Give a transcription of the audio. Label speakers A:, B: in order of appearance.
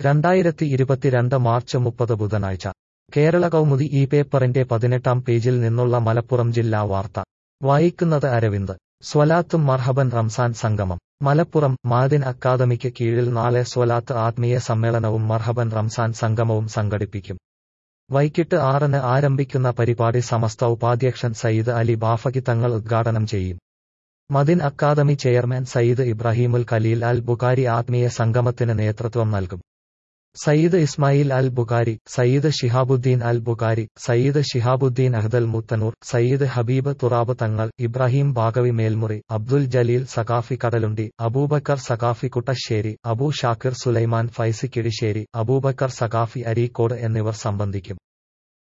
A: രണ്ടായിരത്തി ഇരുപത്തിരണ്ട് മാർച്ച് മുപ്പത് ബുധനാഴ്ച കേരള കൗമുദി ഈ പേപ്പറിന്റെ പതിനെട്ടാം പേജിൽ നിന്നുള്ള മലപ്പുറം ജില്ലാ വാർത്ത വായിക്കുന്നത് അരവിന്ദ് സ്വലാത്തും മർഹബൻ റംസാൻ സംഗമം മലപ്പുറം മാദിൻ അക്കാദമിക്ക് കീഴിൽ നാളെ സ്വലാത്ത് ആത്മീയ സമ്മേളനവും മർഹബൻ റംസാൻ സംഗമവും സംഘടിപ്പിക്കും വൈകിട്ട് ആറിന് ആരംഭിക്കുന്ന പരിപാടി സമസ്ത ഉപാധ്യക്ഷൻ സയ്യിദ് അലി ബാഫക്കി തങ്ങൾ ഉദ്ഘാടനം ചെയ്യും മദിൻ അക്കാദമി ചെയർമാൻ സയ്യിദ് ഇബ്രാഹിമുൽ ഖലീൽ അൽ ബുഖാരി ആത്മീയ സംഗമത്തിന് നേതൃത്വം നൽകും സയ്യിദ് ഇസ്മായിൽ അൽ ബുഖാരി സയ്യിദ് ഷിഹാബുദ്ദീൻ അൽ ബുഖാരി സയ്യിദ് ഷിഹാബുദ്ദീൻ അഹ്ദൽ മുത്തനൂർ സയ്യിദ് ഹബീബ് തുറാബ് തങ്ങൾ ഇബ്രാഹിം ബാഗവി മേൽമുറി അബ്ദുൽ ജലീൽ സഖാഫി കടലുണ്ടി അബൂബക്കർ സഖാഫി കുട്ടശ്ശേരി അബൂ ഷാക്കിർ സുലൈമാൻ ഫൈസി കിഴിശ്ശേരി അബൂബക്കർ സഖാഫി അരീക്കോട് എന്നിവർ സംബന്ധിക്കും